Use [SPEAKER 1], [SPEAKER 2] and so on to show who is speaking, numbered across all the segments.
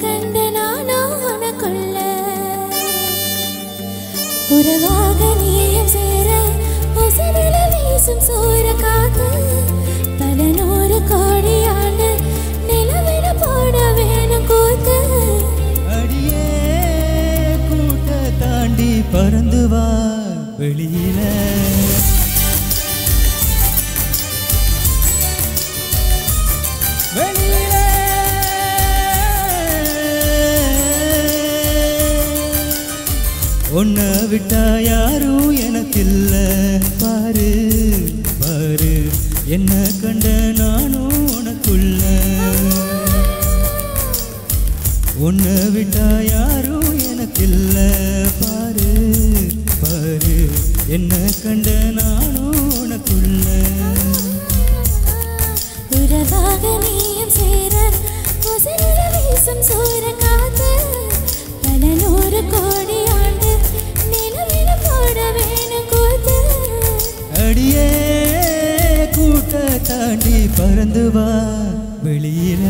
[SPEAKER 1] கண்ட நானோ உனக்குள்ள உறவாக நீயும் சேர உசரில வீசும் சூற காத்து பல நூறு கோடி ஆண்டு நிலவில போட வேணும் கூத்து
[SPEAKER 2] அடியே கூட்ட தாண்டி பறந்து வா வெளியில வெளியில உன்னை விட்டா யாரும் எனக்கில்ல பாரு பாரு என்ன கண்ட நானும் உனக்குள்ள உன்னை விட்டா யாரும் எனக்கில்ல பாரு பாரு என்ன கண்ட நானும் உனக்குள்ள
[SPEAKER 1] உறவாக நீயும் சேர உசரில வீசும் சூற காத்து பல நூறு கோடி ஆண்டு நிலவில போட வேணும் கூத்து
[SPEAKER 2] அடியே கூட்ட தாண்டி பறந்து வா வெளியில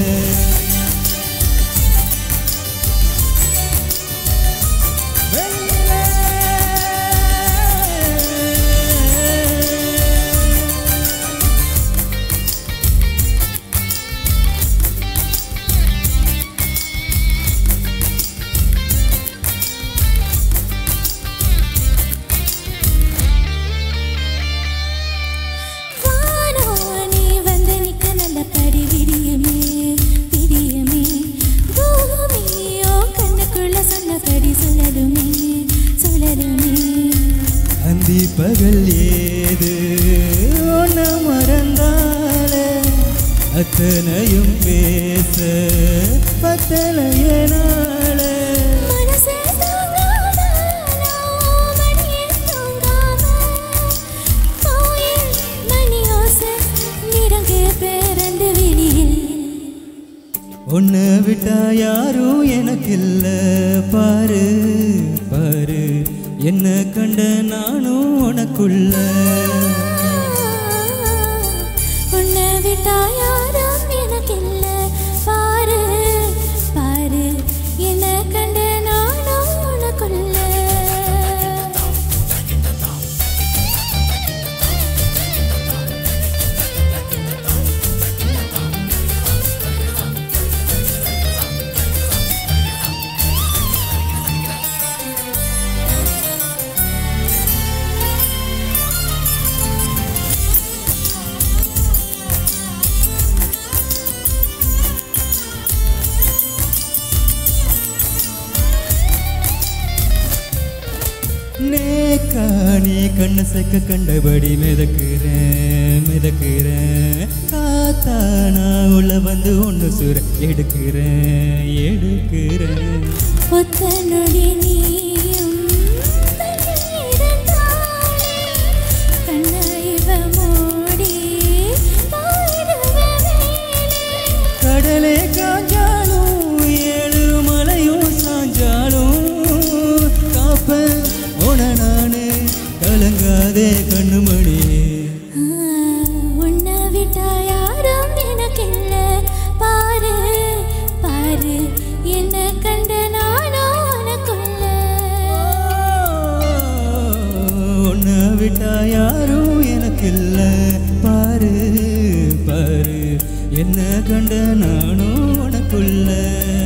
[SPEAKER 1] வானோ நீ வந்து நிக்க நல்ல படி விடியுமே விடியுமே பூமியோ கண்ணுக்குள்ள சொன்னபடி சுழலுமே சுழலுமே
[SPEAKER 2] அந்தி பகல் ஏது ஒன்ன மறந்தாலே அத்தனையும் பேச பத்தலைய நாளே
[SPEAKER 1] மனசே தாங்காம நான் மணியே தூங்காம கோயில் மணி ஓசை நிறங்கே பேரண்டு விழியில்
[SPEAKER 2] உன்னை விட்டா யாரும் எனக்கில்ல பாரு பாரு என்ன கண்ட நானும் உனக்குள்ள
[SPEAKER 1] உன்னை விட்டா யாரும் எனக்கில்ல பாரு பாரு என்ன கண்ட நானும் உனக்குள்ள
[SPEAKER 2] நேக்கா நீ கண்ண செக்க கண்டபடி மிதக்குறேன் மிதக்குறேன் காத்தா நான் உள்ள வந்து ஒன்று சுர எடுக்கிறேன் எடுக்கிறேன்
[SPEAKER 1] ஒத்த நொடி நீயும் தன்னிடத்தாலே கண்ணை இவ மூடி போயிடுவே மேலே.
[SPEAKER 2] கடலே காஞ்சாலும் ஏழு மலையும் சாஞ்சாலும் காப்ப உன நானு கலங்காதே கண்ணுமணியே
[SPEAKER 1] ஆ, உன்னை விட்டா யாரும் எனக்கில்ல பாரு பாரு என்ன கண்ட நானோ உனக்குள்ள
[SPEAKER 2] உன்னை விட்டா யாரும் எனக்கில்ல பாரு பாரு என்ன கண்ட நானும் உனக்குள்ள